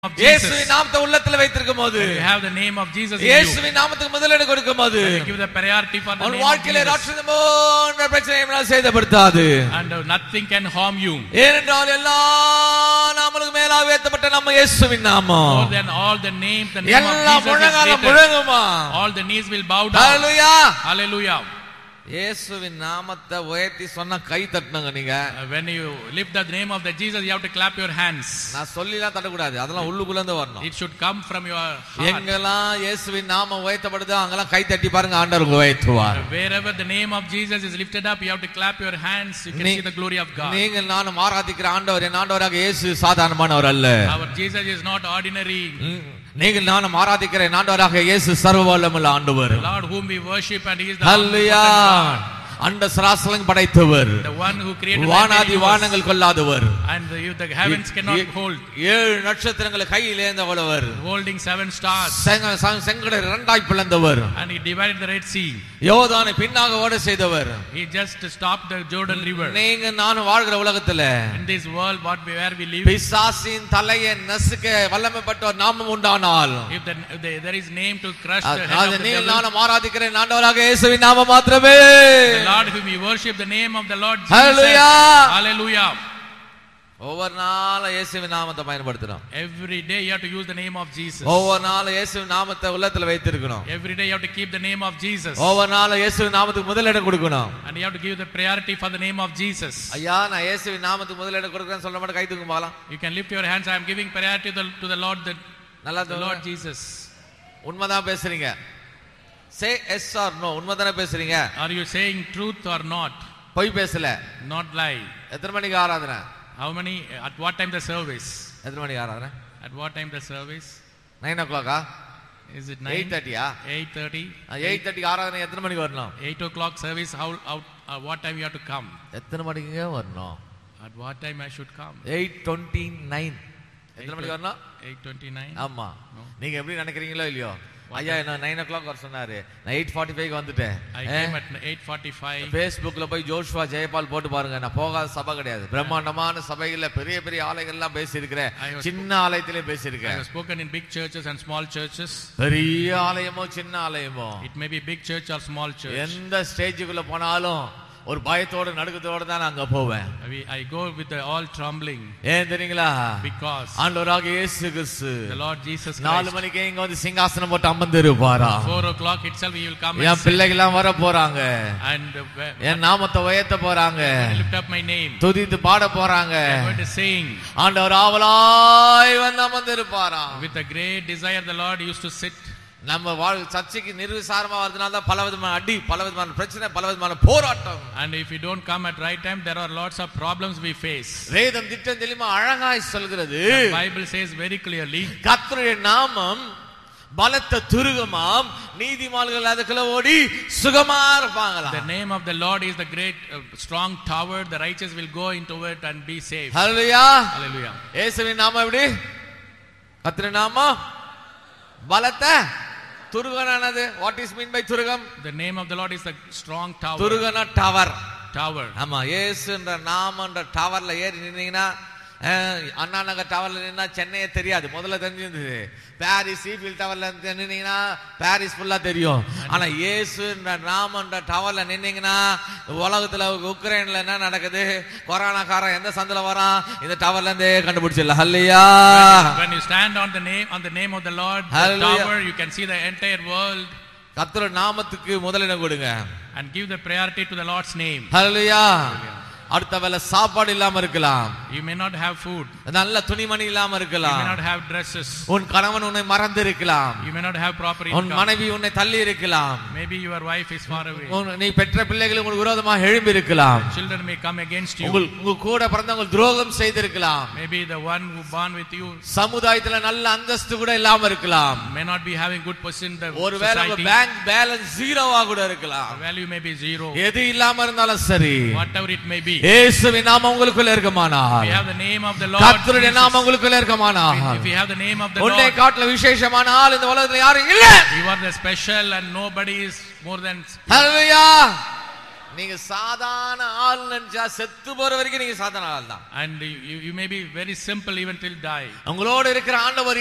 of Jesus. இயேசுவின் நாமத்தை உள்ளத்துல வைத்திருக்கும் போது When you have the name of Jesus in you. இயேசுவின் நாமத்துக்கு முதலிடம் கொடுக்கும் போது When you give the priority for the உன் name of வாழ்க்கையில Jesus. ராட்சதம் போன்ற பிரச்சனை சேதப்படுத்தாது And uh, nothing can harm you. ஏனென்றால் எல்லா நாமளுக்கு மேலாக உயர்த்தப்பட்ட நம்ம இயேசுவின் More நாமம் than all the name, the name of எல்லா Jesus is முழங்கால greater. முழங்குமா All the knees will bow down. Hallelujah Hallelujah. இயேசுவின் நாமத்தை உயர்த்தி சொன்னா கை தட்டணுங்க நீங்க Uh, When you lift the name of the Jesus, you have to clap your hands. நான் சொல்லிலாம் தட்டக்கூடாது அதெல்லாம் உள்ளுக்குள்ள இருந்து வரணும் It should come from your heart. எங்கெல்லாம் இயேசுவின் நாமம் உயர்த்தப்படுதோ அங்கெல்லாம் கை தட்டி பாருங்க ஆண்டவர் உங்களை உயர்த்துவார் Wherever the name of Jesus is lifted up, you have to clap your hands. You can நீ- see the glory of God. நீங்கள் நானும் ஆராதிக்கிற ஆண்டவர் என் ஆண்டவராக இயேசு சாதாரணமானவர் அல்ல Our Jesus is not ordinary. ம், நீங்கள் நானும் ஆராதிக்கிற என் ஆண்டவராக இயேசு சர்வ வல்லமுள்ள ஆண்டவர் The Lord whom we worship and He is the hallelujah omnipotent God. அண்ட சராசலம் படைத்தவர் The one who created the வானாதி universe. வானங்கள் கொள்ளாதவர் And the, the heavens cannot A- hold. ஏழு நட்சத்திரங்களை கையில் ஏந்தவளவர் Holding seven stars. செங்க- செங்க- செங்கடை இரண்டாய் பிளந்தவர் And He divided the Red Sea. யோதானை பின்னாக ஓட செய்தவர் He just stopped the Jordan River. நீங்க நானும் வாழ்கிற உலகத்துல In this world, what we, where we live, பிசாசின் தலையை நசுக்க வல்லமைப்பட்ட ஒரு நாமம் உண்டானால் if, the, if the, there is name to crush the அது head அது of the நீ devil, நானும் ஆராதிக்கிற ஆண்டவராக இயேசுவின் நாமம் மாத்திரமே the Lord whom we worship, the name of the Lord Jesus. Hallelujah. Hallelujah. ஒவ்வொரு நாளும் இயேசுவின் நாமத்தை பயன்படுத்தணும் Every day you have to use the name of Jesus. ஒவ்வொரு நாளும் இயேசுவின் நாமத்தை உள்ளத்துல வைத்திருக்கணும் Every day you have to keep the name of Jesus. ஒவ்வொரு நாளும் இயேசுவின் நாமத்துக்கு முதலிடம் கொடுக்கணும் And you have to give the priority for the name of Jesus. ஐயா நான் இயேசுவின் நாமத்துக்கு முதலிடம் கொடுக்குறேன்னு சொல்ல மாட்டேன் கை தூக்கு பார்க்கலாம் You can lift your hands. I am giving priority to the, to the Lord, the, நல்லா the Lord தூக்கு. Jesus. உண்மைதான் பேசுறீங்க சே எஸ் ஆர் நோ உண்மைதானே பேசுறீங்க Are you saying truth or not? பொய் பேசல Not lie. எத்தனை மணிக்கு ஆராதனை How many? At what time the service? எத்தனை மணிக்கு ஆராதனை At what time the service? Nine ஓ கிளாக்கா Is it எயிட் 9? தேர்ட்டியா 8.30? எயிட் தேர்ட்டிக்கு ஆராதனை எத்தனை மணிக்கு வரணும் 8 o'clock service, how, how, uh, what time you have to come? எத்தனை மணிக்குங்க வரணும் At what time I should come? Eight twenty nine எத்தனை மணிக்கு வரணும் 8.29? ஆமா நீங்க எப்படி நினைக்கிறீங்களோ இல்லையோ ஐயா என்ன நைன் ஓ கிளாக் வர சொன்னாரு நான் எயிட் ஃபார்ட்டி ஃபைவ் வந்துட்டேன் I came at 8.45. ஃபேஸ்புக்ல போய் ஜோஷ்வா ஜெயபால் போட்டு பாருங்க நான் போகாத சபை கிடையாது பிரம்மாண்டமான சபைகள்ல பெரிய பெரிய ஆலயங்கள்லாம் பேசியிருக்கிறேன் I was- சின்ன ஆலயத்திலே I பேசியிருக்கேன் have spoken in big churches and small churches. பெரிய ஆலயமோ சின்ன ஆலயமோ It may be big church or small church. எந்த ஸ்டேஜுக்குள்ள போனாலும் ஒரு பயத்தோட நடுக்கத்தோட தான் நான் அங்க போவேன் We, I go with the all trembling ஏன் தெரியுங்களா because ஆண்டவராக இயேசு கிறிஸ்து the Lord Jesus நாலு Christ. மணிக்கே இங்க வந்து சிங்காசனம் போட்டு அமர்ந்து இருப்பாரா 4 o'clock itself he will come and, N sit பிள்ளைகள்லாம் வர போறாங்க and uh, where- என் நாமத்தை உயர்த்த போறாங்க I lift up my name. துதித்து பாட போறாங்க They are going to sing. ஆண்டவர் ஆவலாய் வந்து அமர்ந்து இருப்பாரா With a great desire, the Lord used to sit. நம்ம வாழ் சர்ச்சைக்கு நிர்விசாரமா வரதுனால தான் பல விதமான அடி பல விதமான பிரச்சனை பல விதமான போராட்டம் And if you don't come at right time, there are lots of problems we face. வேதம் திட்டம் தெளிமா அழகாய் சொல்கிறது The Bible says very clearly, கர்த்தருடைய நாமம் பலத்த துருகமாம் நீதிமான்கள் அதுக்குள்ள ஓடி சுகமா இருப்பாங்களா the name of the Lord is the great uh, strong tower. The righteous will go into it and be saved. Hallelujah Hallelujah. இயேசுவின் நாமம் எப்படி கர்த்தருடைய நாமம் பலத்த துருகனானது வாட் இஸ் மீன் பை துருகம் The name of the Lord is the strong tower. துருகன tower Tower. ஆமா இயேசுன்ற நாமன்ற டவர்ல ஏறி நின்னீங்கன்னா அஹ், அண்ணா நகர் டவர்ல நின்னா சென்னையே தெரியாது முதல்ல தெரிஞ்சிருந்தது பாரிஸ் ஈஃபில் டவர்ல நின்னீங்கன்னா பாரிஸ் ஃபுல்லா தெரியும் ஆனா இயேசுன்ற நாமன்ற டவர்ல நின்னீங்கன்னா உலகத்துல உக்ரைன்ல என்ன நடக்குது கொரோனாக்காரன் எந்த சந்தில வரான் இந்த டவர்ல இருந்தே கண்டுபிடிச்சிடலாம் ஹல்லையா When you stand on the name on the name of the Lord, the Hallelujah. tower, you can see the entire world கர்த்தர் நாமத்துக்கு முதலிடம் கொடுங்க and give the priority to the Lord's name. ஹல்லையா அடுத்த வேளை சாப்பாடு இல்லாம இருக்கலாம் You may not have food. நல்ல துணிமணி இல்லாம You இருக்கலாம் may not have dresses. உன் கணவன் உன்னை மறந்து இருக்கலாம் You may not have proper உன் income. மனைவி உன்னை தள்ளி இருக்கலாம் Maybe your wife is far away. உன் நீ பெற்ற பிள்ளைகள் உங்களுக்கு விரோதமாக எழும்பி இருக்கலாம் Children may come against you. உங்கள் உங்க கூட பிறந்தவங்க துரோகம் செய்திருக்கலாம் Maybe the one who born with you சமுதாயத்துல நல்ல அந்தஸ்து கூட இல்லாம இருக்கலாம் may not be having good position in the ஒருவேளை உங்க society. பேங்க் பேலன்ஸ் ஜீரோவா கூட இருக்கலாம் Value may be zero. எது இல்லாம இருந்தாலும் சரி Whatever it may be. இயேசுவின் நாமம் உங்களுக்குள்ள இருக்குமானா If you have the name of the Lord. கர்த்தருடைய Jesus, நாமம் உங்களுக்குள்ள இருக்குமானா If you have the name of the உன்னை Lord. காட்டுல விசேஷமான ஆள் இந்த உலகத்துல யாரும் இல்ல You are the special and nobody is more than ஹalleluya நீங்க சாதாரண ஆள் நினைச்சா செத்து போற வரைக்கும் நீங்க சாதாரண ஆள் தான் And you, you may be very simple even till die. உங்களோட இருக்கிற ஆண்டவர்